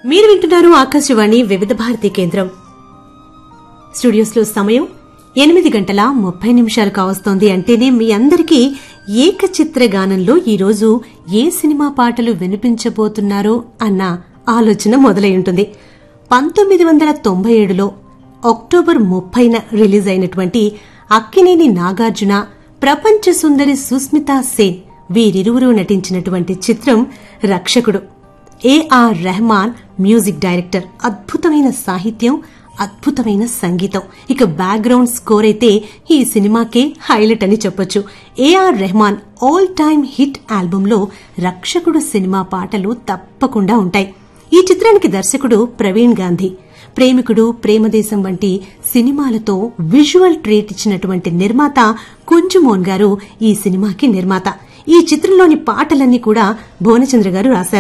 మీరు వింటున్నారు ఆకాశవాణి వివిధ భారతి కేంద్రం స్టూడియోస్ లో సమయం ఎనిమిది గంటల ముప్పై నిమిషాలు కావస్తోంది అంటేనే మీ అందరికీ ఏకచిత్ర గానంలో ఈరోజు ఏ సినిమా పాటలు వినిపించబోతున్నారో అన్న ఆలోచన మొదలై ఉంటుంది పంతొమ్మిది వందల తొంభై ఏడులో అక్టోబర్ ముప్పైన రిలీజ్ అయినటువంటి అక్కినేని నాగార్జున ప్రపంచ సుందరి సుస్మితా సేన్ వీరిరువురు నటించినటువంటి చిత్రం రక్షకుడు ఏఆర్ రెహమాన్ మ్యూజిక్ డైరెక్టర్ అద్భుతమైన సాహిత్యం అద్భుతమైన సంగీతం ఇక బ్యాక్గ్రౌండ్ స్కోర్ అయితే ఈ సినిమాకే హైలైట్ అని చెప్పొచ్చు A R Rahman all time hit ఆల్బంలో రక్షకుడు సినిమా పాటలు తప్పకుండా ఉంటాయి ఈ చిత్రానికి దర్శకుడు ప్రవీణ్ గాంధీ ప్రేమికుడు ప్రేమదేశం వంటి సినిమాలతో విజువల్ ట్రీట్ ఇచ్చినటువంటి నిర్మాత కుంజుమోన్ గారు ఈ సినిమాకి నిర్మాత ఈ చిత్రంలోని పాటలన్నీ కూడా భువనచంద్ర గారు రాశారు